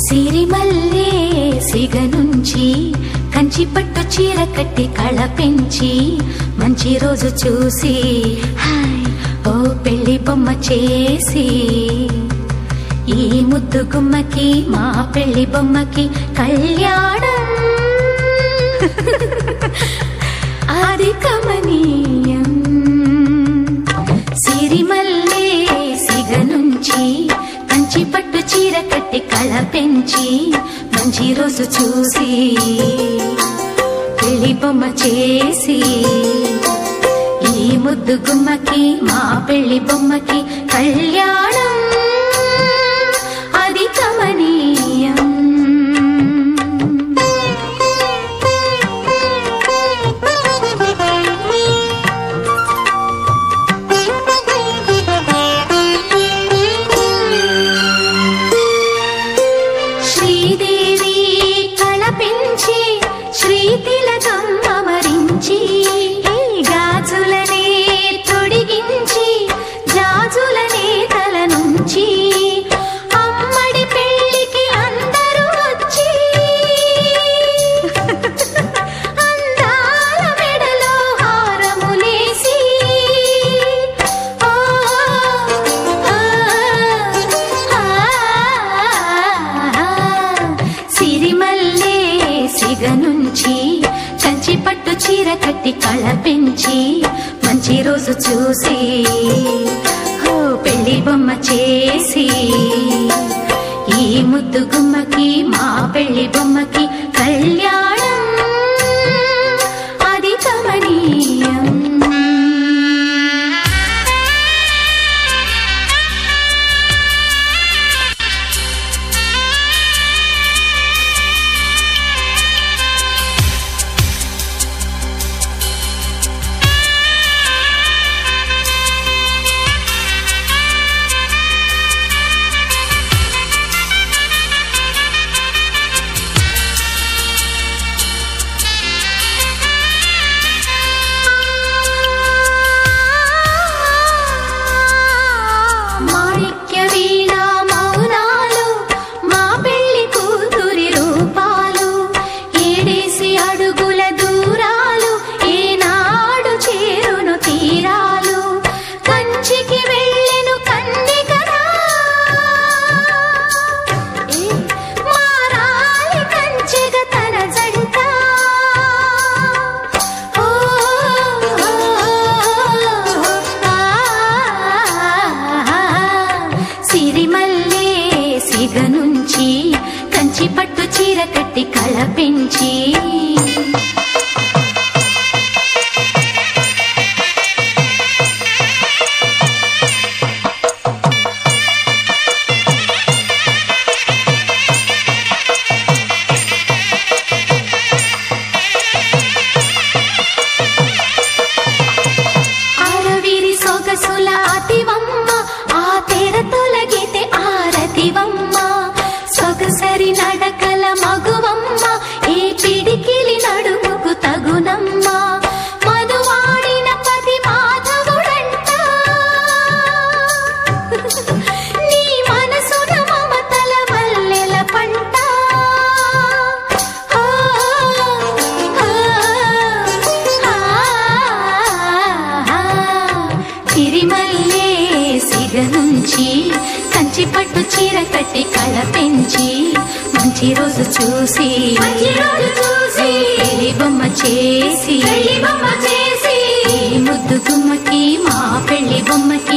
సిరిమల్లే సిగ నుంచి కంచి పట్టు చీర కట్టి కళ పెంచి మంచి రోజు చూసి హాయ్ ఓ పెళ్లి బొమ్మ చేసి ఈ ముద్దు గుమ్మకి మా పెళ్లి బొమ్మకి కళ్యాణం అది కమనీయం సిరిమల్లే సిగ నుంచి కంచి పట్టు చీర కట్టి కళ పెంచి మంచి రోజు చూసి పెళ్లి బొమ్మ చేసి ఈ ముద్దు గుమ్మకి మా పెళ్లి బొమ్మకి కళ్యాణం అది కమనీయం శ్రీదేవి కళ పెంచి శ్రీతిలకం అమరించి గాజులనే తొడిగించి జాజులనే తల నుంచి అమ్మడి పెళ్ళికి అందరూ వచ్చి అందాల మెడలో హారములేసి ఓ, ఆ, ఆ, సిరిమల్లే సిగ నుంచి కంచి పట్టు చీర కట్టి కళ పెంచి మంచి రోజు చూసి ఓ పెళ్లి బొమ్మ చేసి ఈ ముద్దు గుమ్మకి మా పెళ్లి బొమ్మకి కళ్యాణం అది కమనీయం మాణిక్య వీణ మౌనాలు మా పెళ్లి కూతురి రూపాలు ఏడేసి అడుగుల దూరాలు ఏనాడు చేరును తీరాలు కంచికి వెళ్ళెను కంది కదా ఏ, మారాలి కంచెగ తన జంట ఓ, సిరిమల్లే సిగ నుంచి కంచి పట్టు చీర కట్టి కళ పెంచి అరవిరి సొగసుల అతివమ్మ ఆ తెర తొలగితే ఆరతివమ్మ సొగసరి నడకల మగువమ్మ ఏ పిడికిలి నడుముకు తగునమ్మ మధువాడిన పతి మాధవుడంట నీ మనసున మమతల మల్లెల పంట ఆ, ఆ, ఆ, తిరిమల్లే సిగ నుంచి కంచి పట్టు చీర కట్టి కళ పెంచి మంచి రోజు చూసి పెళ్లి బొమ్మ చేసి ముద్దు గుమ్మకి మా పెళ్లి బొమ్మకి